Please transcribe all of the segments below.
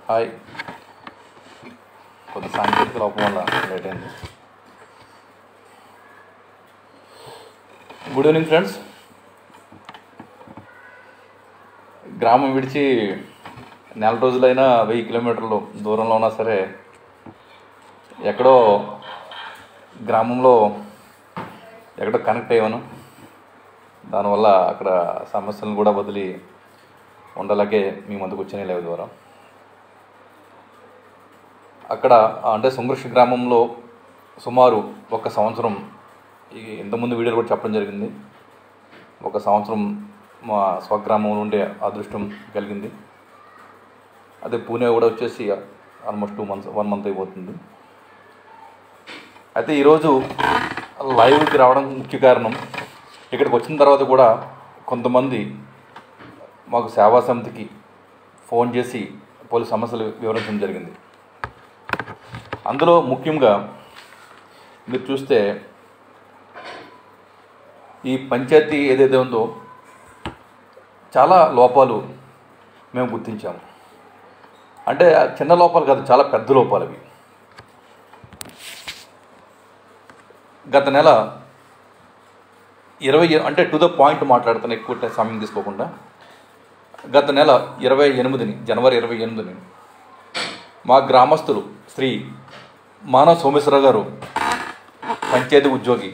Hi కొంత సాంకేతిక లోపం వల్ల లేట్ అయింది గుడ్ ఈవినింగ్ ఫ్రెండ్స్ గ్రామం విడిచి నెల రోజులైనా వెయ్యి కిలోమీటర్లు దూరంలో ఉన్నా సరే ఎక్కడో గ్రామంలో ఎక్కడో కనెక్ట్ అయ్యాను దానివల్ల అక్కడ సమస్యలను కూడా వదిలి ఉండలాగే మీ ముందుకు వచ్చిన లేవు ద్వారా అక్కడ అంటే సంఘర్ష గ్రామంలో సుమారు ఒక సంవత్సరం ఈ ఇంతకుముందు వీడియోలు కూడా చెప్పడం జరిగింది ఒక సంవత్సరం మా స్వగ్రామంలో ఉండే అదృష్టం కలిగింది అదే పూణే కూడా వచ్చేసి almost two months one month అయిపోతుంది అయితే ఈరోజు లైవ్కి రావడం ముఖ్య కారణం ఇక్కడికి వచ్చిన తర్వాత కూడా కొంతమంది మాకు సేవా సమితికి ఫోన్ చేసి పలు సమస్యలు వివరించడం జరిగింది అందులో ముఖ్యంగా మీరు చూస్తే ఈ పంచాయతీ ఏదైతే ఉందో చాలా లోపాలు మేము గుర్తించాము అంటే చిన్న లోపాలు కాదు చాలా పెద్ద లోపాలు అవి గత నెల ఇరవై అంటే టు ద పాయింట్ మాట్లాడుతాను ఎక్కువ ట- సమయం తీసుకోకుండా గత నెల ఇరవై ఎనిమిదిని జనవరి ఇరవై ఎనిమిదిని మా గ్రామస్తులు శ్రీ మానవ సోమేశ్వరరావు గారు పంచాయతీ ఉద్యోగి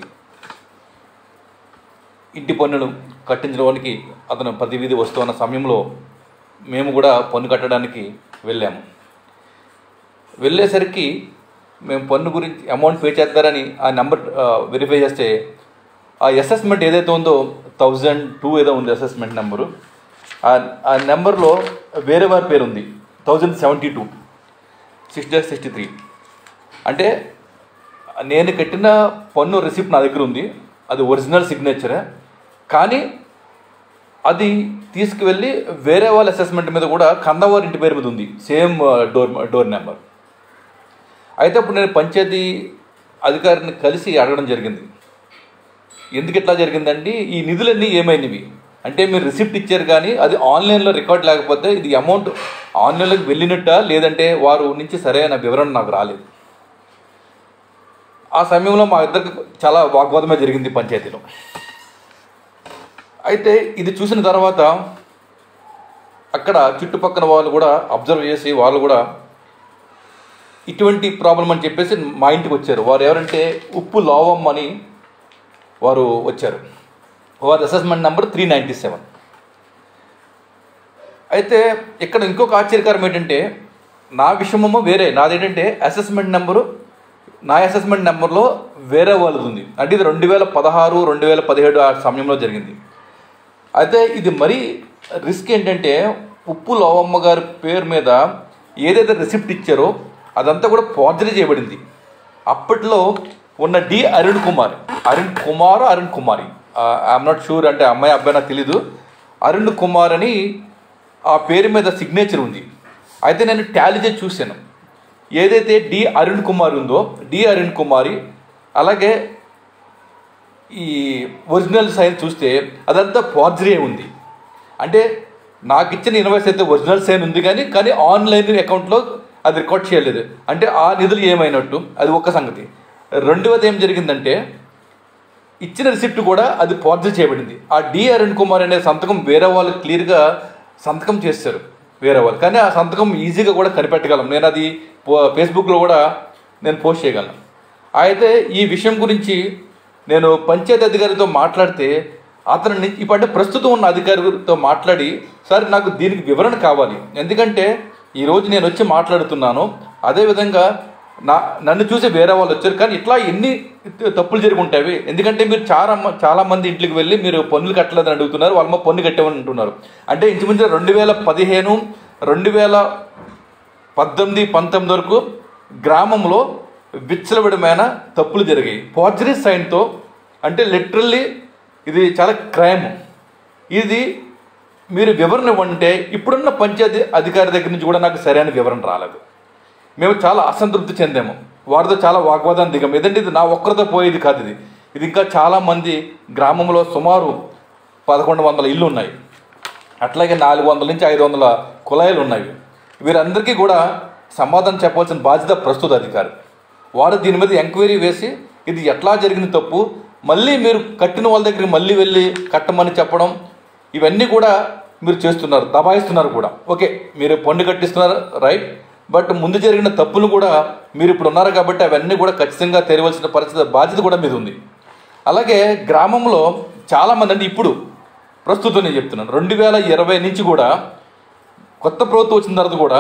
ఇంటి పన్నును కట్టించడానికి అతను ప్రతి వీధి వస్తున్న సమయంలో మేము కూడా పన్ను కట్టడానికి వెళ్ళాము వెళ్ళేసరికి మేము పన్ను గురించి అమౌంట్ పే చేస్తారని ఆ నెంబర్ వెరిఫై చేస్తే ఆ అసెస్మెంట్ ఏదైతే ఉందో థౌజండ్ టూ ఏదో ఉంది అసెస్మెంట్ నెంబరు ఆ ఆ నెంబర్లో వేరే వారి పేరు ఉంది thousand seventy two six dash sixty three అంటే నేను కట్టిన పన్ను రిసిప్ట్ నా దగ్గర ఉంది అది ఒరిజినల్ సిగ్నేచరే కానీ అది తీసుకువెళ్ళి వేరే వాళ్ళ అసెస్మెంట్ మీద కూడా కందవారి ఇంటి పేరు మీద ఉంది సేమ్ డోర్ డోర్ నెంబర్ అయితే అప్పుడు నేను పంచాయతీ అధికారిని కలిసి అడగడం జరిగింది ఎందుకు ఇట్లా జరిగిందండి ఈ నిధులన్నీ ఏమైనవి అంటే మీరు రిసిప్ట్ ఇచ్చారు కానీ అది ఆన్లైన్లో రికార్డ్ లేకపోతే ఇది అమౌంట్ ఆన్లైన్లోకి వెళ్ళినట్ట లేదంటే వారు నుంచి సరైన వివరణ నాకు రాలేదు ఆ సమయంలో మా ఇద్దరికి చాలా వాగ్వాదమే జరిగింది పంచాయతీలో అయితే ఇది చూసిన తర్వాత అక్కడ చుట్టుపక్కల వాళ్ళు కూడా అబ్జర్వ్ చేసి వాళ్ళు కూడా ఇటువంటి ప్రాబ్లం అని చెప్పేసి మా ఇంటికి వచ్చారు వారు ఎవరంటే ఉప్పు లోవమ్మ అని వారు వచ్చారు వారి assessment number three ninety seven అయితే ఇక్కడ ఇంకొక ఆశ్చర్యకరం ఏంటంటే నా విషయమేమో వేరే నాదేంటంటే అసెస్మెంట్ నెంబరు నా అసెస్మెంట్ నెంబర్లో వేరే వాళ్ళది ఉంది అంటే ఇది రెండు వేల పదహారు రెండు వేల పదిహేడు ఆ సమయంలో జరిగింది అయితే ఇది మరీ రిస్క్ ఏంటంటే ఉప్పు లోవమ్మ గారి పేరు మీద ఏదైతే రిసిప్ట్ ఇచ్చారో అదంతా కూడా ఫార్జరీ చేయబడింది అప్పట్లో ఉన్న D Arun Kumar Arun Kumar Arun Kumari I'm not sure అంటే అమ్మాయి అబ్బాయి నాకు తెలీదు అరుణ్ కుమార్ అని ఆ పేరు మీద సిగ్నేచర్ ఉంది అయితే నేను టాలీ చేసి చూశాను ఏదైతే డి అరుణ్ కుమార్ ఉందో డి అరుణ్ కుమారి అలాగే ఈ ఒరిజినల్ సైన్ చూస్తే అదంతా ఫార్జరీ ఉంది అంటే నాకు ఇచ్చిన ఇన్వాయిస్ అయితే ఒరిజినల్ సైన్ ఉంది కానీ కానీ ఆన్లైన్ అకౌంట్లో అది రికార్డ్ చేయలేదు అంటే ఆ నిధులు ఏమైనట్టు అది ఒక సంగతి రెండవది ఏం జరిగిందంటే ఇచ్చిన రిసిప్ట్ కూడా అది ఫార్జరీ చేయబడింది ఆ డి అరుణ్ కుమార్ అనే సంతకం వేరే వాళ్ళు క్లియర్గా సంతకం చేస్తారు వేరే వాళ్ళు కానీ ఆ సంతకం ఈజీగా కూడా కనిపెట్టగలం నేను అది పో- ఫేస్బుక్లో కూడా నేను పోస్ట్ చేయగలను అయితే ఈ విషయం గురించి నేను పంచాయతీ అధికారితో మాట్లాడితే అతను ని- ఇప్పుడు అంటే ప్రస్తుతం ఉన్న అధికారితో మాట్లాడి సార్ నాకు దీనికి వివరణ కావాలి ఎందుకంటే ఈరోజు నేను వచ్చి మాట్లాడుతున్నాను అదేవిధంగా నా నన్ను చూసి వేరే వాళ్ళు వచ్చారు కానీ ఇట్లా ఎన్ని తప్పులు జరిగి ఉంటాయి ఎందుకంటే మీరు చాలా మ- చాలా మంది ఇంట్లోకి వెళ్ళి మీరు పన్నులు కట్టలేదని అడుగుతున్నారు వాళ్ళ పన్ను కట్టామని అంటున్నారు అంటే ఇంచుమించు రెండు వేల పదిహేను రెండు వేల పద్దెనిమిది పంతొమ్మిది వరకు గ్రామంలో విచ్చలవిడమైన తప్పులు జరిగాయి ఫార్జరీ సైన్తో అంటే లిటరల్లీ ఇది చాలా క్రైమ్ ఇది మీరు వివరణ ఇవ్వంటే ఇప్పుడున్న పంచాయతీ అధికారి దగ్గర నుంచి కూడా నాకు సరైన వివరణ రాలేదు మేము చాలా అసంతృప్తి చెందాము వారితో చాలా వాగ్వాదం దిగాం ఏదంటే ఇది నా ఒక్కరితో పోయేది కాదు ఇది ఇది ఇంకా చాలామంది గ్రామంలో సుమారు పదకొండు వందల ఇల్లు ఉన్నాయి అట్లాగే నాలుగు వందల నుంచి ఐదు వందల కుళాయిలు ఉన్నాయి వీరందరికీ కూడా సమాధానం చెప్పాల్సిన బాధ్యత ప్రస్తుత అధికారి వారు దీని మీద ఎంక్వైరీ వేసి ఇది ఎట్లా జరిగిన తప్పు మళ్ళీ మీరు కట్టిన వాళ్ళ దగ్గరికి మళ్ళీ వెళ్ళి కట్టమని చెప్పడం ఇవన్నీ కూడా మీరు చేస్తున్నారు దబాయిస్తున్నారు కూడా ఓకే మీరు పన్ను కట్టిస్తున్నారు రైట్ బట్ ముందు జరిగిన తప్పులు కూడా మీరు ఇప్పుడు ఉన్నారు కాబట్టి అవన్నీ కూడా ఖచ్చితంగా తెరవలసిన పరిస్థితి బాధ్యత కూడా మీద ఉంది అలాగే గ్రామంలో చాలామంది అంటే ఇప్పుడు ప్రస్తుతం నేను చెప్తున్నాను రెండు వేల ఇరవై నుంచి కూడా కొత్త ప్రభుత్వం వచ్చిన తర్వాత కూడా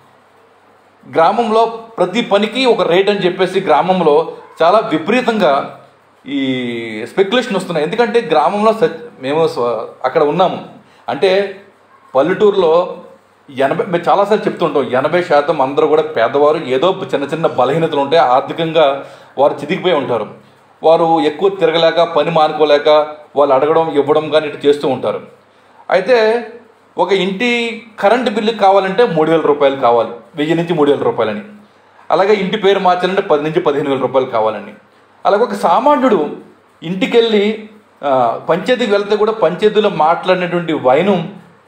గ్రామంలో ప్రతి పనికి ఒక రేట్ అని చెప్పేసి గ్రామంలో చాలా విపరీతంగా ఈ స్పెక్యులేషన్ వస్తున్నాయి ఎందుకంటే గ్రామంలో స- మేము స్వ- అక్కడ ఉన్నాము అంటే పల్లెటూరులో ఎనభై మేము చాలాసార్లు చెప్తుంటాం ఎనభై శాతం అందరూ కూడా పేదవారు ఏదో చిన్న చిన్న బలహీనతలు ఉంటాయి ఆర్థికంగా వారు చితికిపోయి ఉంటారు వారు ఎక్కువ తిరగలేక పని మానుకోలేక వాళ్ళు అడగడం ఇవ్వడం కానీ ఇటు చేస్తూ ఉంటారు అయితే ఒక ఇంటి కరెంటు బిల్లు కావాలంటే మూడు వేల రూపాయలు కావాలి వెయ్యి నుంచి మూడు వేల రూపాయలని అలాగే ఇంటి పేరు మార్చాలంటే పది నుంచి పదిహేను వేల రూపాయలు కావాలని అలాగే ఒక సామాన్యుడు ఇంటికెళ్ళి ఆ, పంచాయతీకి వెళ్తే కూడా పంచాయతీలో మాట్లాడినటువంటి వైనం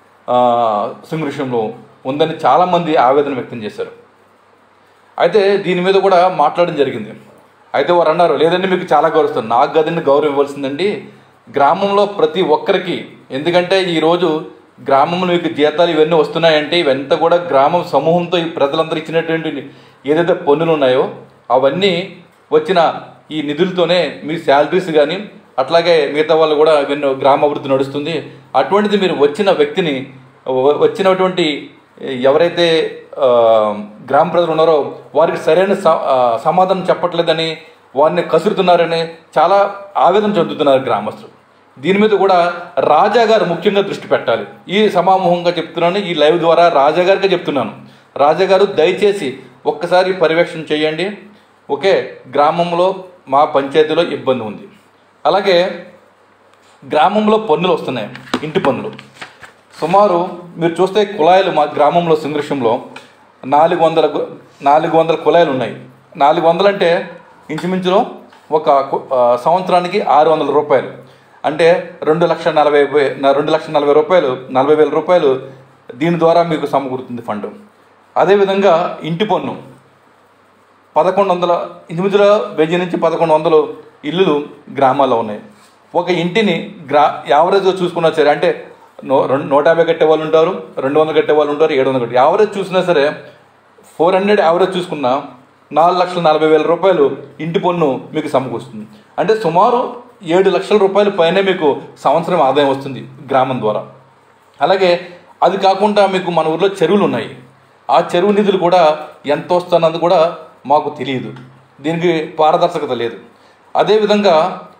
సంఘర్షంలో ఉందని చాలామంది ఆవేదన వ్యక్తం చేశారు అయితే దీని మీద కూడా మాట్లాడడం జరిగింది అయితే వారు అన్నారు లేదండి మీకు చాలా గౌరవిస్తాను నాకు కదండి గౌరవం ఇవ్వాల్సిందండి గ్రామంలో ప్రతి ఒక్కరికి ఎందుకంటే ఈరోజు గ్రామంలో మీకు జీతాలు ఇవన్నీ వస్తున్నాయంటే ఇవంతా కూడా గ్రామం సమూహంతో ఈ ప్రజలందరూ ఇచ్చినటువంటి ఏదైతే పన్నులు ఉన్నాయో అవన్నీ వచ్చిన ఈ నిధులతోనే మీ శాలరీస్ కానీ అట్లాగే మిగతా వాళ్ళు కూడా ఇవన్నీ గ్రామ అభివృద్ధి నడుస్తుంది అటువంటిది మీరు వచ్చిన వ్యక్తిని వ- వచ్చినటువంటి ఎవరైతే ఆ, గ్రామ ప్రజలు ఉన్నారో వారికి సరైన స- ఆ, సమాధానం చెప్పట్లేదని వారిని కసురుతున్నారని చాలా ఆవేదన చెందుతున్నారు గ్రామస్తులు దీని మీద కూడా రాజా గారు ముఖ్యంగా దృష్టి పెట్టాలి ఈ సమామూహంగా చెప్తున్నాను ఈ లైవ్ ద్వారా రాజా గారికి చెప్తున్నాను రాజా గారు దయచేసి ఒక్కసారి పర్యవేక్షణ చేయండి ఓకే గ్రామంలో మా పంచాయతీలో ఇబ్బంది ఉంది అలాగే గ్రామంలో పన్నులు వస్తున్నాయి ఇంటి పన్నులు సుమారు మీరు చూస్తే కుళాయిలు మా గ్రామంలో సంఘర్షంలో నాలుగు వందల గు- నాలుగు వందల కుళాయిలు ఉన్నాయి నాలుగు వందలు అంటే ఇంచుమించులో ఒక కు- ఆ, సంవత్సరానికి ఆరు వందల రూపాయలు అంటే రెండు లక్షల నలభై వే- న- రెండు లక్షల నలభై రూపాయలు నలభై వేల రూపాయలు దీని ద్వారా మీకు సమకూరుతుంది ఫండ్ అదేవిధంగా ఇంటి పన్ను పదకొండు వందల ఇంచుమించులో వెయ్యి నుంచి పదకొండు వందలు ఇల్లులు గ్రామాల్లో ఉన్నాయి ఒక ఇంటిని గ్రా యావరేజ్గా చూసుకున్నా సరే అంటే నూ రెండు నూట యాభై కట్టే వాళ్ళు ఉంటారు రెండు వందలు కట్టే వాళ్ళు ఉంటారు ఏడు వందలు కట్టే యావరేజ్ చూసినా సరే ఫోర్ హండ్రెడ్ యావరేజ్ చూసుకున్నా నాలుగు లక్షల నలభై వేల రూపాయలు ఇంటి పన్ను మీకు సమకూరుస్తుంది అంటే సుమారు ఏడు లక్షల రూపాయల పైనే మీకు సంవత్సరం ఆదాయం వస్తుంది గ్రామం ద్వారా అలాగే అది కాకుండా మీకు మన ఊర్లో చెరువులు ఉన్నాయి ఆ చెరువు నిధులు కూడా ఎంత వస్తున్నది కూడా మాకు తెలియదు దీనికి పారదర్శకత లేదు అదేవిధంగా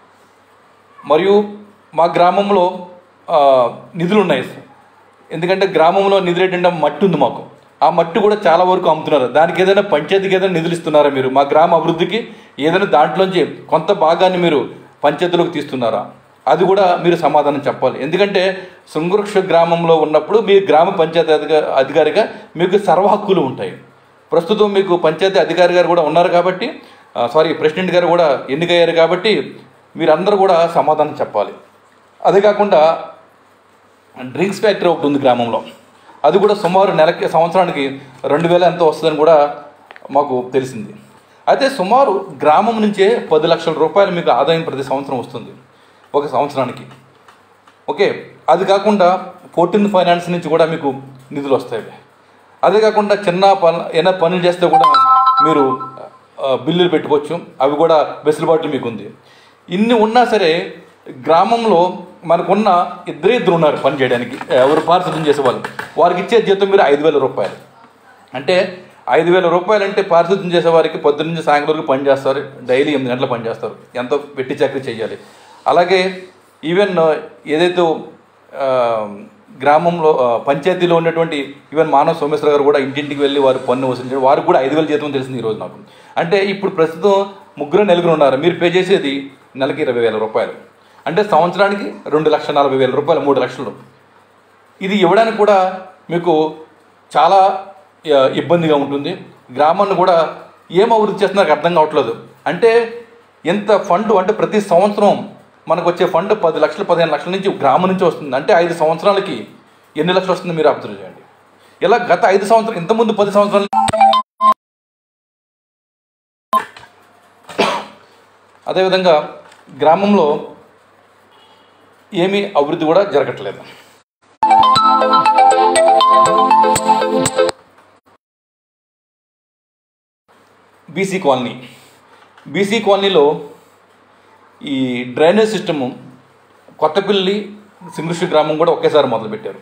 మరియు మా గ్రామంలో ఆ, నిధులు ఉన్నాయి ఎందుకంటే గ్రామంలో నిధులు ఏంటంటే మట్టి ఉంది మాకు ఆ మట్టి కూడా చాలా వరకు అమ్ముతున్నారు దానికి ఏదైనా పంచాయతీకి ఏదైనా నిధులు ఇస్తున్నారా మీరు మా గ్రామ అభివృద్ధికి ఏదైనా దాంట్లోంచి కొంత భాగాన్ని మీరు పంచాయతీలోకి తీస్తున్నారా అది కూడా మీరు సమాధానం చెప్పాలి ఎందుకంటే శృంగవృక్ష గ్రామంలో ఉన్నప్పుడు మీ గ్రామ పంచాయతీ అధిక అధికారిగా మీకు సర్వ హక్కులు ఉంటాయి ప్రస్తుతం మీకు పంచాయతీ అధికారి గారు కూడా ఉన్నారు కాబట్టి ఆ, సారీ ప్రెసిడెంట్ గారు కూడా ఎన్నికయ్యారు కాబట్టి మీరందరూ కూడా సమాధానం చెప్పాలి అదే కాకుండా డ్రింక్స్ ఫ్యాక్టరీ ఒకటి ఉంది గ్రామంలో అది కూడా సుమారు నెలకి సంవత్సరానికి రెండు వేల ఎంతో వస్తుందని కూడా మాకు తెలిసింది అయితే సుమారు గ్రామం నుంచే పది లక్షల రూపాయలు మీకు ఆదాయం ప్రతి సంవత్సరం వస్తుంది ఒక సంవత్సరానికి ఓకే అది కాకుండా ఫోర్టీన్ ఫైనాన్స్ నుంచి కూడా మీకు నిధులు వస్తాయి అదే కాకుండా చిన్న పని ఏమైనా పనులు చేస్తే కూడా మీరు ఆ, బిల్లులు పెట్టుకోవచ్చు అవి కూడా వెసులుబాటు మీకు ఉంది ఇన్ని ఉన్నా సరే గ్రామంలో మనకున్న ఇద్దరే ఇద్దరు ఉన్నారు పని చేయడానికి ఎవరు పారిశుద్ధ్యం చేసేవాళ్ళు వారికి ఇచ్చే జీతం మీరు ఐదు వేల రూపాయలు అంటే ఐదు వేల రూపాయలు అంటే పారిశుద్ధ్యం చేసే వారికి పొద్దున్న నుంచి సాయంత్రం వరకు పని చేస్తారు డైలీ ఎనిమిది గంటలు పని చేస్తారు ఎంతో వెట్టి చాకరీ చేయాలి అలాగే ఈవెన్ ఏదైతే ఆ, గ్రామంలో ఆ, పంచాయతీలో ఉన్నటువంటి ఈవెన్ మానవ సోమేశ్వర గారు కూడా ఇంటింటికి వెళ్ళి వారు పన్ను వసూలు వారికి కూడా ఐదు వేల జీతం తెలిసింది ఈరోజు నాకు అంటే ఇప్పుడు ప్రస్తుతం ముగ్గురు నలుగురు ఉన్నారు మీరు పే చేసేది నెలకి ఇరవై వేల రూపాయలు అంటే సంవత్సరానికి రెండు లక్షల నలభై వేల రూపాయలు మూడు లక్షలు ఇది ఇవ్వడానికి కూడా మీకు చాలా ఆ, ఇబ్బందిగా ఉంటుంది గ్రామాన్ని కూడా ఏం అభివృద్ధి చేస్తున్నారు అర్థం కావట్లేదు అంటే ఎంత ఫండ్ అంటే ప్రతి సంవత్సరం మనకు వచ్చే ఫండ్ పది లక్షలు పదిహేను లక్షల నుంచి గ్రామం నుంచి వస్తుంది అంటే ఐదు సంవత్సరాలకి ఎన్ని లక్షలు వస్తుంది మీరు అబ్జర్వ్ చేయండి ఇలా గత ఐదు సంవత్సరాలు ఇంతకుముందు పది సంవత్సరాలు అదేవిధంగా గ్రామంలో ఏమీ అభివృద్ధి కూడా జరగట్లేదు బీసీ కాలనీ బీసీ కాలనీలో ఈ డ్రైనేజ్ సిస్టము కొత్తపల్లి సింగృష్టి గ్రామం కూడా ఒకేసారి మొదలుపెట్టారు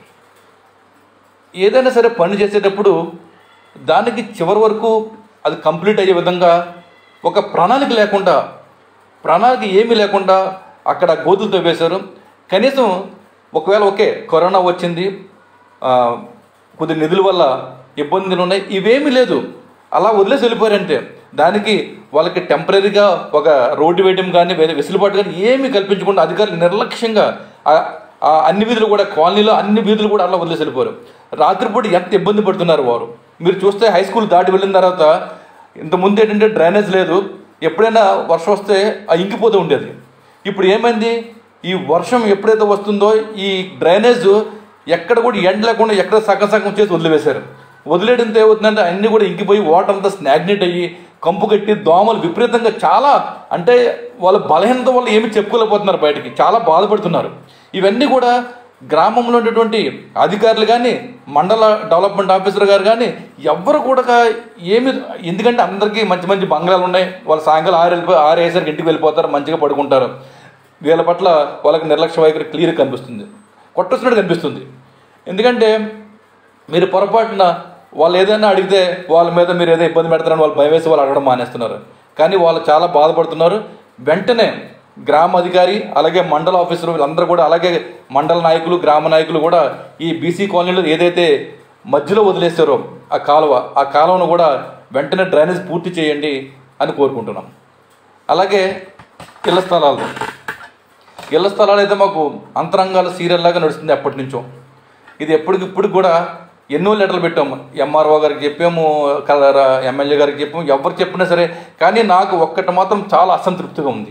ఏదైనా సరే పని చేసేటప్పుడు దానికి చివరి వరకు అది కంప్లీట్ అయ్యే విధంగా ఒక ప్రణాళిక లేకుండా ప్రణాళిక ఏమీ లేకుండా అక్కడ గోతులు తవ్వేశారు కనీసం ఒకవేళ ఓకే కరోనా వచ్చింది ఆ, కొద్ది నిధుల వల్ల ఇబ్బందులు ఉన్నాయి ఇవేమీ లేదు అలా వదిలేసి వెళ్ళిపోయారంటే దానికి వాళ్ళకి టెంపరీగా ఒక రోడ్డు వేయడం కానీ వేరే వెసులుబాటు కానీ ఏమీ కల్పించకుండా అధికారులు నిర్లక్ష్యంగా ఆ- ఆ అన్ని వీధులు కూడా కాలనీలో అన్ని వీధులు కూడా అలా వదిలేసి వెళ్ళిపోయారు రాత్రిపూట ఎంత ఇబ్బంది పడుతున్నారు వారు మీరు చూస్తే హై స్కూల్ దాటి వెళ్ళిన తర్వాత ఇంతకుముందు ఏంటంటే డ్రైనేజ్ లేదు ఎప్పుడైనా వర్షం వస్తే ఆ ఇంకిపోతూ ఉండేది ఇప్పుడు ఏమైంది ఈ వర్షం ఎప్పుడైతే వస్తుందో ఈ డ్రైనేజ్ ఎక్కడ కూడా ఎండ లేకుండా ఎక్కడ సగం సగం చేసి వదిలివేశారు వదిలేయడంతో ఏమవుతుందంటే అన్నీ కూడా ఇంకిపోయి వాటర్ అంతా స్నాగ్నేట్ అయ్యి కంపు కట్టి దోమలు విపరీతంగా చాలా అంటే వాళ్ళ బలహీనత వల్ల ఏమి చెప్పుకోలేకపోతున్నారు బయటికి చాలా బాధపడుతున్నారు ఇవన్నీ కూడా గ్రామంలో ఉన్నటువంటి అధికారులు కానీ మండల డెవలప్మెంట్ ఆఫీసర్ గారు కానీ ఎవ్వరు కూడా ఏమి ఎందుకంటే అందరికీ మంచి మంచి బంగ్లాలు ఉన్నాయి వాళ్ళు సాయంకాలం ఆరు వెళ్ళిపో ఆరు వేసరికి ఇంటికి వెళ్ళిపోతారు మంచిగా పడుకుంటారు వీళ్ళ పట్ల వాళ్ళకి నిర్లక్ష్య వైఖరి క్లియర్ కనిపిస్తుంది కొట్టొచ్చినట్టు కనిపిస్తుంది ఎందుకంటే మీరు పొరపాటున వాళ్ళు ఏదైనా అడిగితే వాళ్ళ మీద మీరు ఏదో ఇబ్బంది పెడతారని వాళ్ళు భయం వేసి వాళ్ళు అడగడం మానేస్తున్నారు కానీ వాళ్ళు చాలా బాధపడుతున్నారు వెంటనే గ్రామ అధికారి అలాగే మండల ఆఫీసర్ వీళ్ళందరూ కూడా అలాగే మండల నాయకులు గ్రామ నాయకులు కూడా ఈ బీసీ కాలనీలో ఏదైతే మధ్యలో వదిలేస్తారో ఆ కాలువ ఆ కాలువను కూడా వెంటనే డ్రైనేజ్ పూర్తి చేయండి అని కోరుకుంటున్నాం అలాగే ఇళ్ల స్థలాలు ఇళ్ల స్థలాలు అయితే మాకు అంతరంగాల సీరియల్ లాగా నడుస్తుంది ఎప్పటి నుంచో ఇది ఎప్పటికిప్పుడు కూడా ఎన్నో లెటర్లు పెట్టాము ఎంఆర్ఓ గారికి చెప్పాము కలర్ ఎమ్మెల్యే గారికి చెప్పాము ఎవరు చెప్పినా సరే కానీ నాకు ఒక్కటి మాత్రం చాలా అసంతృప్తిగా ఉంది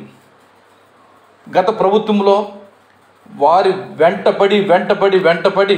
గత ప్రభుత్వంలో వారి వెంటపడి వెంటపడి వెంటపడి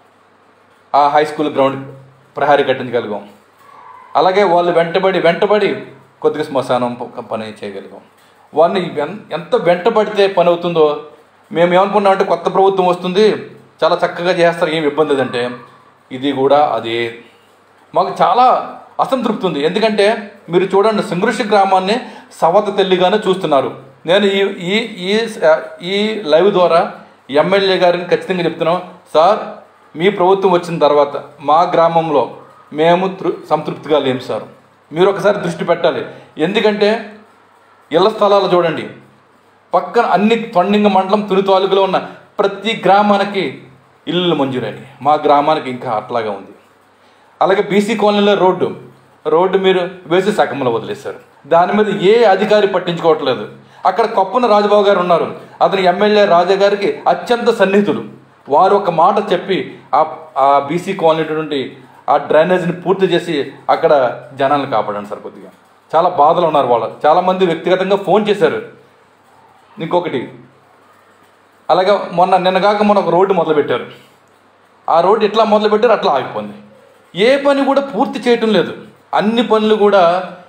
ఆ హై స్కూల్ గ్రౌండ్ ప్రహారీ కట్టించగలిగాం అలాగే వాళ్ళు వెంటబడి వెంటబడి కొద్దిగా శ్మశానం ప- పని చేయగలిగాం వాళ్ళని ఎన్- ఎంత వెంటబడితే పని అవుతుందో మేము ఏమనుకున్నామంటే కొత్త ప్రభుత్వం వస్తుంది చాలా చక్కగా చేస్తారు ఏం ఇబ్బంది లేదంటే ఇది కూడా అదే మాకు చాలా అసంతృప్తి ఉంది ఎందుకంటే మీరు చూడండి సింగృషి గ్రామాన్ని సవత తెల్లిగానే చూస్తున్నారు నేను ఈ ఈ ఈ ఈ లైవ్ ద్వారా ఎమ్మెల్యే గారిని ఖచ్చితంగా చెప్తున్నాం సార్ మీ ప్రభుత్వం వచ్చిన తర్వాత మా గ్రామంలో మేము తృ సంతృప్తిగా లేము సార్ మీరు ఒకసారి దృష్టి పెట్టాలి ఎందుకంటే ఇళ్ల స్థలాలు చూడండి పక్కన అన్ని తొండింగ మండలం తుని తాలూకులో ఉన్న ప్రతి గ్రామానికి ఇల్లు మంజూరని మా గ్రామానికి ఇంకా అట్లాగా ఉంది అలాగే బీసీ కాలనీలో రోడ్డు రోడ్డు మీరు వేసి సగంలో వదిలేశారు దాని మీద ఏ అధికారి పట్టించుకోవట్లేదు అక్కడ కొప్పన రాజబాబు గారు ఉన్నారు అతను ఎమ్మెల్యే రాజా గారికి అత్యంత సన్నిహితులు వారు ఒక మాట చెప్పి ఆ ఆ బీసీ కాలనీ నుండి ఆ డ్రైనేజ్ని పూర్తి చేసి అక్కడ జనాలను కాపాడండి సార్ కొద్దిగా చాలా బాధలు ఉన్నారు వాళ్ళు చాలామంది వ్యక్తిగతంగా ఫోన్ చేశారు ఇంకొకటి అలాగే మొన్న నిన్న కాక మొన్న ఒక రోడ్డు మొదలుపెట్టారు ఆ రోడ్డు ఎట్లా మొదలుపెట్టారు అట్లా ఆగిపోయింది ఏ పని కూడా పూర్తి చేయటం లేదు అన్ని పనులు కూడా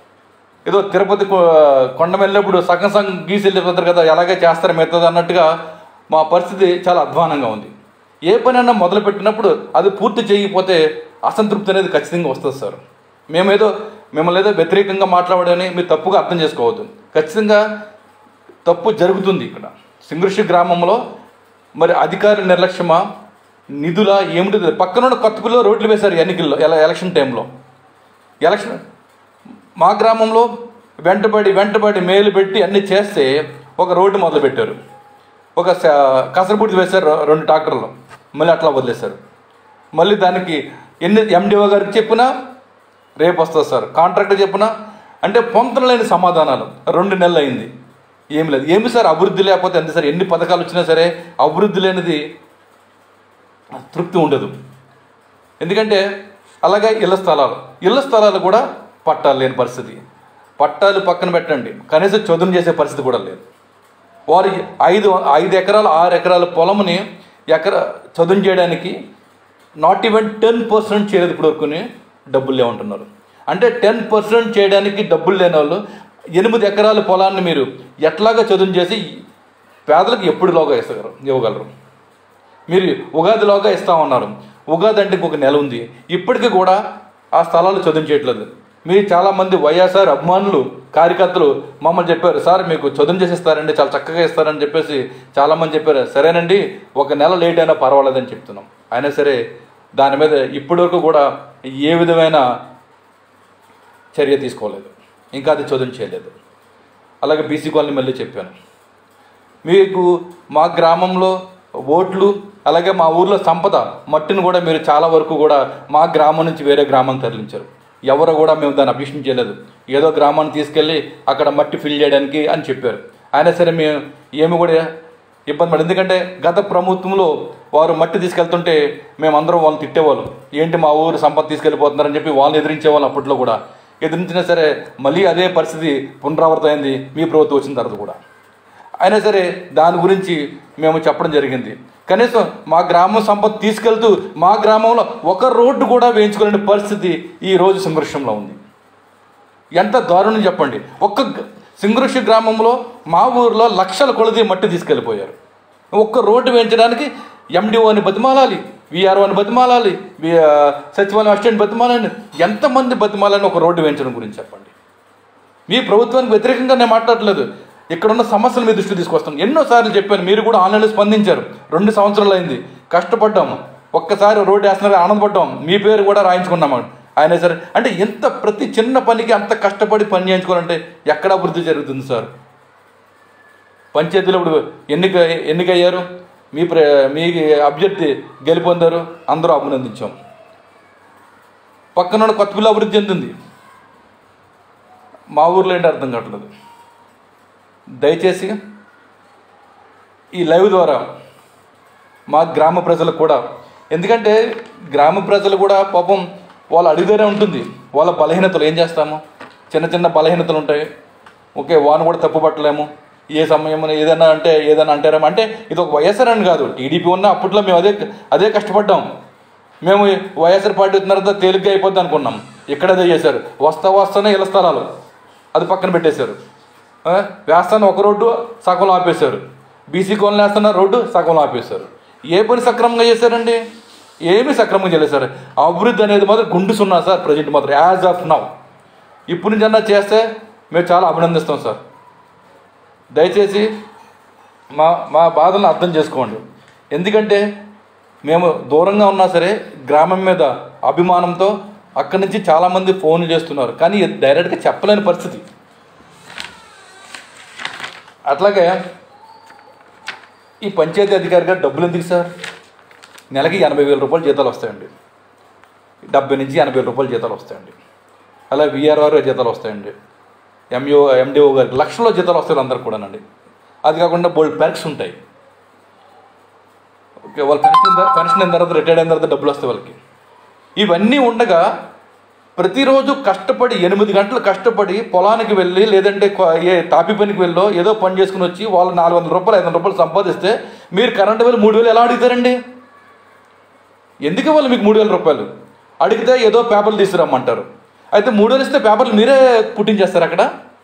ఏదో తిరుపతి కొ- కొండ వెళ్ళినప్పుడు సగం సగం గీసి వెళ్ళిపోతారు కదా ఎలాగే చేస్తారు మిగతాది అన్నట్టుగా మా పరిస్థితి చాలా అధ్వానంగా ఉంది ఏ పనైనా మొదలు పెట్టినప్పుడు అది పూర్తి చేయకపోతే అసంతృప్తి అనేది ఖచ్చితంగా వస్తుంది సార్ మేమేదో మిమ్మల్ని ఏదో వ్యతిరేకంగా మాట్లాడని మీరు తప్పుగా అర్థం చేసుకోవద్దు ఖచ్చితంగా తప్పు జరుగుతుంది ఇక్కడ సింగృషి గ్రామంలో మరి అధికారుల నిర్లక్ష్యమా నిధుల ఏమిటి తెలియదు. పక్కనున్న కొత్తపల్లిలో రోడ్లు వేశారు ఎన్నికల్లో ఎల- ఎలక్షన్ టైంలో ఎలక్షన్ మా గ్రామంలో వెంటబడి వెంటబడి మేలు పెట్టి అన్ని చేస్తే ఒక రోడ్డు మొదలు పెట్టారు ఒక స- కసరబుడ్డి వేశారు రె- రెండు ట్రాక్టర్లు మళ్ళీ అట్లా వదిలేశారు మళ్ళీ దానికి ఎన్ని ఎండిఓ గారికి చెప్పినా రేపు వస్తుంది సార్ కాంట్రాక్టర్ చెప్పినా అంటే పొంతన లేని సమాధానాలు రెండు నెలలు అయింది ఏమి లేదు ఏమి సార్ అభివృద్ధి లేకపోతే ఎంత సార్ ఎన్ని పథకాలు వచ్చినా సరే అభివృద్ధి లేనిది తృప్తి ఉండదు ఎందుకంటే అలాగే ఇళ్ల స్థలాలు ఇళ్ల స్థలాలు కూడా పట్టాలు లేని పరిస్థితి పట్టాలు పక్కన పెట్టండి కనీసం చదును చేసే పరిస్థితి కూడా లేదు వారికి ఐదు ఐదు ఎకరాలు ఆరు ఎకరాల పొలముని ఎకర చదును చేయడానికి నాట్ ఈవెన్ టెన్ పర్సెంట్ చేయలేదు ఇప్పుడు వరకుని డబ్బులు లేవంటున్నారు అంటే టెన్ పర్సెంట్ చేయడానికి డబ్బులు లేని వాళ్ళు ఎనిమిది ఎకరాల పొలాన్ని మీరు ఎట్లాగా చదువు చేసి పేదలకు ఎప్పుడులోగా ఇస్తగలరు ఇవ్వగలరు మీరు ఉగాదిలోగా ఇస్తామన్నారు ఉగాది అంటే ఇంకొక నెల ఉంది ఇప్పటికీ కూడా ఆ స్థలాలు చదువు చేయట్లేదు మీరు చాలామంది వైఎస్ఆర్ అభిమానులు కార్యకర్తలు మమ్మల్ని చెప్పారు సార్ మీకు చదువు చేసిస్తారండి చాలా చక్కగా ఇస్తారని చెప్పేసి చాలామంది చెప్పారు సరేనండి ఒక నెల లేట్ అయినా పర్వాలేదని చెప్తున్నాం అయినా సరే దాని మీద ఇప్పటివరకు కూడా ఏ విధమైన చర్య తీసుకోలేదు ఇంకా అది చదువు చేయలేదు అలాగే బీసీ కాలనీ మళ్ళీ చెప్పాను మీకు మా గ్రామంలో ఓట్లు అలాగే మా ఊర్లో సంపద మట్టిని కూడా మీరు చాలా వరకు కూడా మా గ్రామం నుంచి వేరే గ్రామం తరలించారు ఎవరు కూడా మేము దాన్ని అభిషేకం చేయలేదు ఏదో గ్రామాన్ని తీసుకెళ్ళి అక్కడ మట్టి ఫిల్ చేయడానికి అని చెప్పారు అయినా సరే మేము ఏమి కూడా ఇబ్బంది పడి ఎందుకంటే గత ప్రభుత్వంలో వారు మట్టి తీసుకెళ్తుంటే మేమందరం వాళ్ళని తిట్టేవాళ్ళం ఏంటి మా ఊరు సంపద తీసుకెళ్ళిపోతున్నారని చెప్పి వాళ్ళని ఎదిరించేవాళ్ళం అప్పట్లో కూడా ఎదిరించినా సరే మళ్ళీ అదే పరిస్థితి పునరావృతమైంది మీ ప్రభుత్వం వచ్చిన తర్వాత కూడా అయినా సరే దాని గురించి మేము చెప్పడం జరిగింది కనీసం మా గ్రామం సంపద తీసుకెళ్తూ మా గ్రామంలో ఒక రోడ్డు కూడా వేయించుకోలేని పరిస్థితి ఈ రోజు సంఘర్షంలో ఉంది ఎంత దారుణం చెప్పండి ఒక్క గ- సింగరుషి గ్రామంలో మా ఊర్లో లక్షల కొలది మట్టి తీసుకెళ్ళిపోయారు ఒక్క రోడ్డు వేయించడానికి ఎండిఓని బతిమాలాలి విఆర్ఓని బతిమాలాలి వి- ఆ, సచివాలయం అసిస్టెంట్ బతిమాలని ఎంతమంది బతిమాలని ఒక రోడ్డు వేయించడం గురించి చెప్పండి మీ ప్రభుత్వానికి వ్యతిరేకంగా నేను మాట్లాడలేదు ఇక్కడ ఉన్న సమస్యలు మీ దృష్టి తీసుకొస్తాను ఎన్నోసార్లు చెప్పాను మీరు కూడా ఆన్లైన్లో స్పందించారు రెండు సంవత్సరాలు అయింది కష్టపడ్డాము ఒక్కసారి రోడ్డు వేస్తున్నారు ఆనందపడ్డాం మీ పేరు కూడా రాయించుకున్నాము ఆయన సరే అంటే ఎంత ప్రతి చిన్న పనికి అంత కష్టపడి పని చేయించుకోవాలంటే ఎక్కడ అభివృద్ధి జరుగుతుంది సార్ పంచాయతీలో ఇప్పుడు ఎన్నిక ఎన్నికయ్యారు మీ ప్ర మీ అభ్యర్థి గెలుపొందారు అందరూ అభినందించాం పక్కన ఉన్న కొత్తపిల్ల అభివృద్ధి చెందింది మా ఊర్లో ఏంటి అర్థం కావట్లేదు దయచేసి ఈ లైవ్ ద్వారా మా గ్రామ ప్రజలకు కూడా ఎందుకంటే గ్రామ ప్రజలు కూడా పాపం వాళ్ళు అడిగితేనే ఉంటుంది వాళ్ళ బలహీనతలు ఏం చేస్తాము చిన్న చిన్న బలహీనతలు ఉంటాయి ఓకే వాను కూడా తప్పు పట్టలేము ఏ సమయం ఏదైనా అంటే ఏదైనా అంటారేమో అంటే ఇది ఒక వైఎస్ఆర్ అని కాదు టీడీపీ ఉన్న అప్పట్లో మేము అదే అదే కష్టపడ్డాం మేము వైఎస్ఆర్ పార్టీ వచ్చిన తర్వాత తేలిగ్గా అయిపోద్ది అనుకున్నాం ఇక్కడ అదే చేశారు వస్తా వస్తానే ఇళ్ళ స్థలాలు అది పక్కన పెట్టేశారు ఆ, వేస్తాను ఒక రోడ్డు సగం ఆపేశారు బీసీ కాలనీ వేస్తున్న రోడ్డు సగం ఆపేశారు ఏ పని సక్రమంగా చేశారండి ఏమీ సక్రమంగా చేయలేదు సార్ అభివృద్ధి అనేది మాత్రం గుండు సున్నా సార్ ప్రజెంట్ మాత్రం యాజ్ ఆఫ్ నౌ ఇప్పుడు నుంచి అన్నా చేస్తే మేము చాలా అభినందిస్తాం సార్ దయచేసి మా మా బాధలను అర్థం చేసుకోండి ఎందుకంటే మేము దూరంగా ఉన్నా సరే గ్రామం మీద అభిమానంతో అక్కడి నుంచి చాలామంది ఫోన్ చేస్తున్నారు కానీ డైరెక్ట్గా చెప్పలేని పరిస్థితి అట్లాగే ఈ పంచాయతీ అధికారి గారు డబ్బులు ఎందుకు సార్ నెలకి ఎనభై వేల రూపాయలు జీతాలు వస్తాయండి డెబ్బై నుంచి ఎనభై వేల రూపాయలు జీతాలు వస్తాయండి అలా విఆర్ఆర్ జీతాలు వస్తాయండి ఎంఈఓ ఎండిఓ గారికి లక్షల్లో జీతాలు వస్తాయి అందరికి కూడానండి అది కాకుండా బోల్డ్ పెర్క్స్ ఉంటాయి ఓకే వాళ్ళు పెన్షన్ ద- పెన్షన్ అయిన తర్వాత రిటైర్డ్ అయిన తర్వాత డబ్బులు వస్తాయి వాళ్ళకి ఇవన్నీ ఉండగా ప్రతిరోజు కష్టపడి ఎనిమిది గంటలు కష్టపడి పొలానికి వెళ్ళి లేదంటే కొ- ఏ తాపి పనికి వెళ్ళో ఏదో పని చేసుకుని వచ్చి వాళ్ళు నాలుగు వందల రూపాయలు ఐదు వందల రూపాయలు సంపాదిస్తే మీరు కరెంటు బిల్లు మూడు వేలు ఎలా అడుగుతారండి ఎందుకు ఇవ్వాలి మీకు మూడు వేల రూపాయలు అడిగితే ఏదో పేపర్లు తీసుకురమ్మంటారు అయితే మూడు వేలు ఇస్తే పేపర్లు మీరే పుట్టించేస్తారు అక్కడ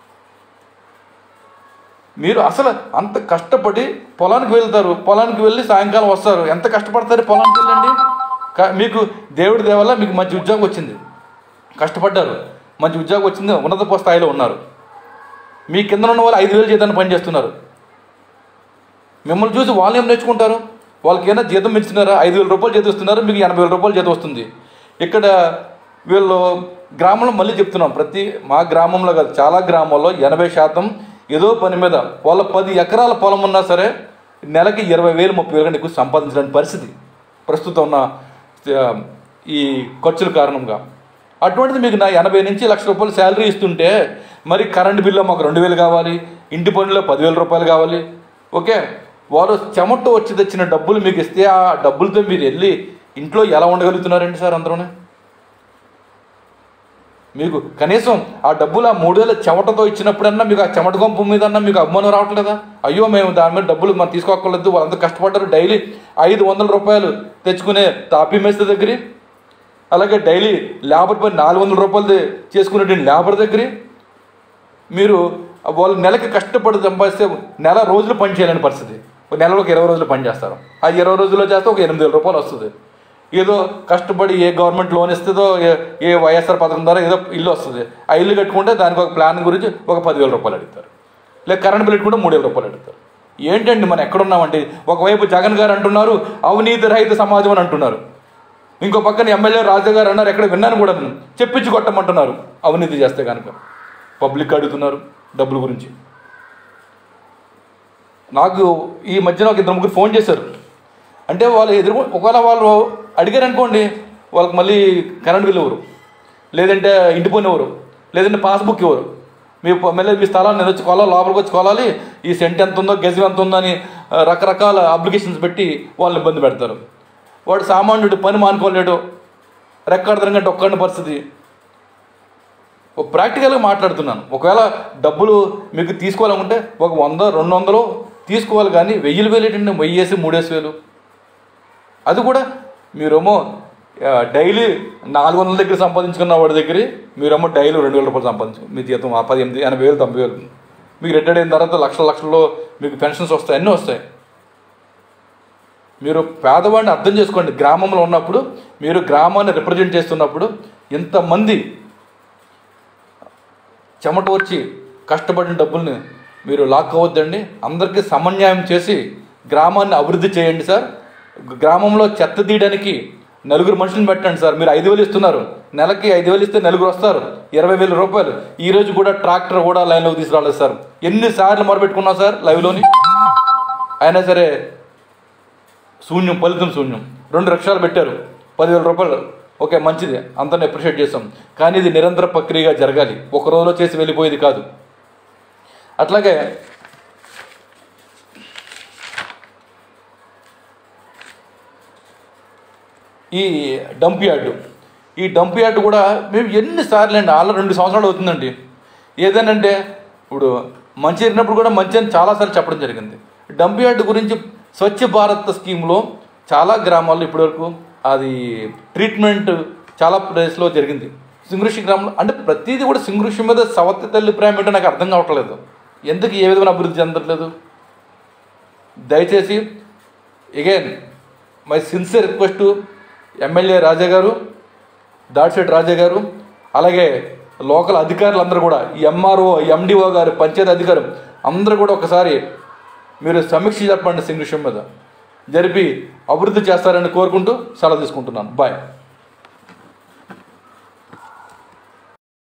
మీరు అసలు అంత కష్టపడి పొలానికి వెళ్తారు పొలానికి వెళ్ళి సాయంకాలం వస్తారు ఎంత కష్టపడతారు పొలానికి వెళ్ళండి క- మీకు దేవుడి దేవల్ల మీకు మంచి ఉద్యోగం వచ్చింది కష్టపడ్డారు మంచి ఉద్యోగం వచ్చింది ఉన్నత స్థాయిలో ఉన్నారు మీ కింద ఉన్న వాళ్ళు ఐదు వేలు జీతాన్ని పనిచేస్తున్నారు మిమ్మల్ని చూసి వాళ్ళు ఏం నేర్చుకుంటారు వాళ్ళకి ఏమైనా జీతం పెంచుతున్నారా ఐదు వేల రూపాయలు జీతం ఇస్తున్నారు మీకు ఎనభై వేల రూపాయలు జీతం వస్తుంది ఇక్కడ వీళ్ళు గ్రామంలో మళ్ళీ చెప్తున్నాం ప్రతి మా గ్రామంలో కాదు చాలా గ్రామాల్లో ఎనభై శాతం ఏదో పని మీద వాళ్ళ పది ఎకరాల పొలం ఉన్నా సరే నెలకి ఇరవై వేలు ముప్పై వేలు కంటే ఎక్కువ సంపాదించడానికి పరిస్థితి ప్రస్తుతం ఉన్న ఆ, ఈ ఖర్చుల కారణంగా అటువంటిది మీకు నా ఎనభై నుంచి లక్ష రూపాయలు శాలరీ ఇస్తుంటే మరి కరెంట్ బిల్లు మాకు రెండు వేలు కావాలి ఇంటి పనుల్లో పదివేల రూపాయలు కావాలి ఓకే వారు చెమట వచ్చి తెచ్చిన డబ్బులు మీకు ఇస్తే ఆ డబ్బులతో మీరు వెళ్ళి ఇంట్లో ఎలా ఉండగలుగుతున్నారండి సార్ అందరూనే మీకు కనీసం ఆ డబ్బులు ఆ మూడు వేల చెమటతో ఇచ్చినప్పుడన్నా మీకు ఆ చెమట గొంపు మీద మీకు అభిమానం రావట్లేదా అయ్యో మేము దాని మీద డబ్బులు మనం తీసుకోక్కర్లేదు వాళ్ళంతా కష్టపడ్డారు డైలీ ఐదు వందల రూపాయలు తెచ్చుకునే తాపీ మేస్త్రి దగ్గర అలాగే డైలీ లేబర్ పని నాలుగు వందల రూపాయలు చేసుకునేటువంటి లేబర్ దగ్గర మీరు వాళ్ళు నెలకి కష్టపడి సంపాదిస్తే నెల రోజులు పని చేయలేని పరిస్థితి ఒక నెలలో ఒక ఇరవై రోజులు పని చేస్తారు ఆ ఇరవై రోజుల్లో చేస్తే ఒక ఎనిమిది వేల రూపాయలు వస్తుంది ఏదో కష్టపడి ఏ గవర్నమెంట్ లోన్ ఇస్తుందో ఏ- ఏ వైఎస్ఆర్ పథకం ద్వారా ఏదో ఇల్లు వస్తుంది ఆ ఇల్లు కట్టుకుంటే దానికి ఒక ప్లాన్ గురించి ఒక పదివేల రూపాయలు అడుగుతారు లేక కరెంట్ బిల్ పెట్టుకుంటే మూడు వేల రూపాయలు అడుగుతారు ఏంటండి మనం ఎక్కడున్నామంటే ఒకవైపు జగన్ గారు అంటున్నారు అవినీతి రహిత సమాజం అని అంటున్నారు ఇంకో పక్కన ఎమ్మెల్యే రాజు గారు అన్నారు ఎక్కడ విన్నాను కూడా నేను. చెప్పించి కొట్టమంటున్నారు అవినీతి చేస్తే కనుక పబ్లిక్ అడుగుతున్నారు డబ్బుల గురించి నాకు ఈ మధ్యన ఒక ఇద్దరు ముగ్గురు ఫోన్ చేశారు అంటే వాళ్ళు ఎదురు ఒకవేళ వాళ్ళు అడిగారు అనుకోండి వాళ్ళకి మళ్ళీ కరెంట్ బిల్ ఇవ్వరు లేదంటే ఇంటి పని ఇవ్వరు లేదంటే పాస్బుక్ ఇవ్వరు మీ ప- మళ్ళీ మీ స్థలాన్ని నేను వచ్చి కొలాలి లోపలికి వచ్చి కొలాలి ఈ సెంట్ ఎంత ఉందో గజం ఎంత ఉందో అని ఆ, రకరకాల అప్లికేషన్స్ పెట్టి వాళ్ళని ఇబ్బంది పెడతారు వాడు సామాన్యుడు పని మానుకోలేడు రెక్కాడదరంగా ఒక్కడిన పరిస్థితి ఒక ప్రాక్టికల్గా మాట్లాడుతున్నాను ఒకవేళ డబ్బులు మీకు తీసుకోవాలనుకుంటే ఒక వంద రెండు వందలు తీసుకోవాలి కానీ వెయ్యిలు వేలు ఏంటంటే వెయ్యేసి మూడేసి వేలు అది కూడా మీరేమో ఆ, డైలీ నాలుగు వందల దగ్గర సంపాదించుకున్న వాడి దగ్గర మీరేమో డైలీ రెండు వేల రూపాయలు సంపాదించుకో మీ జీతం ఆ పది ఎనిమిది ఎనభై వేలు తొంభై వేలు మీకు రిటైర్డ్ అయిన తర్వాత లక్షల లక్షల్లో మీకు పెన్షన్స్ వస్తాయి అన్నీ వస్తాయి మీరు పేదవాడిని అర్థం చేసుకోండి గ్రామంలో ఉన్నప్పుడు మీరు గ్రామాన్ని రిప్రజెంట్ చేస్తున్నప్పుడు ఇంతమంది చెమట వచ్చి కష్టపడిన డబ్బుల్ని మీరు లాక్ అవ్వద్దండి అందరికీ సమన్యాయం చేసి గ్రామాన్ని అభివృద్ధి చేయండి సార్ గ్రామంలో చెత్త తీయడానికి నలుగురు మనుషులను పెట్టండి సార్ మీరు ఐదు వేలు ఇస్తున్నారు నెలకి ఐదు వేలు ఇస్తే నలుగురు వస్తారు ఇరవై వేల రూపాయలు ఈ రోజు కూడా ట్రాక్టర్ కూడా లైన్లోకి తీసుకురాలేదు సార్ ఎన్నిసార్లు మొరపెట్టుకున్నాం సార్ లైవ్లోని అయినా సరే శూన్యం ఫలితం శూన్యం రెండు లక్షలు పెట్టారు పదివేల రూపాయలు ఓకే మంచిది అంతా అప్రిషియేట్ చేస్తాం కానీ ఇది నిరంతర ప్రక్రియగా జరగాలి ఒక రోజులో చేసి వెళ్ళిపోయేది కాదు అట్లాగే ఈ డంప్ యార్డు ఈ డంప్ యార్డు కూడా మేము ఎన్నిసార్లు అండి ఆల్రెడీ రెండు సంవత్సరాలు అవుతుందండి ఏదనంటే ఇప్పుడు మంచి జరిగినప్పుడు కూడా మంచి అని చాలాసార్లు చెప్పడం జరిగింది డంప్ యార్డు గురించి స్వచ్ఛ భారత్ స్కీమ్లో చాలా గ్రామాల్లో ఇప్పటివరకు అది ట్రీట్మెంట్ చాలా ప్లేస్లో జరిగింది సింగృషి గ్రామంలో అంటే ప్రతిదీ కూడా సింగృషి మీద సవతి తల్లి ప్రేమ ఏంటో నాకు అర్థం కావట్లేదు ఎందుకు ఏ విధమైన అభివృద్ధి చెందట్లేదు దయచేసి again my sincere request MLA Raja garu Dadisetti రాజా గారు అలాగే లోకల్ అధికారులందరూ కూడా ఎంఆర్ఓ ఎండిఓ గారు పంచాయతీ అధికారం అందరూ కూడా ఒకసారి మీరు సమీక్ష చెప్పండి సింగ్ విషయం మీద జరిపి అభివృద్ధి చేస్తారని కోరుకుంటూ సెలవు తీసుకుంటున్నాను బాయ్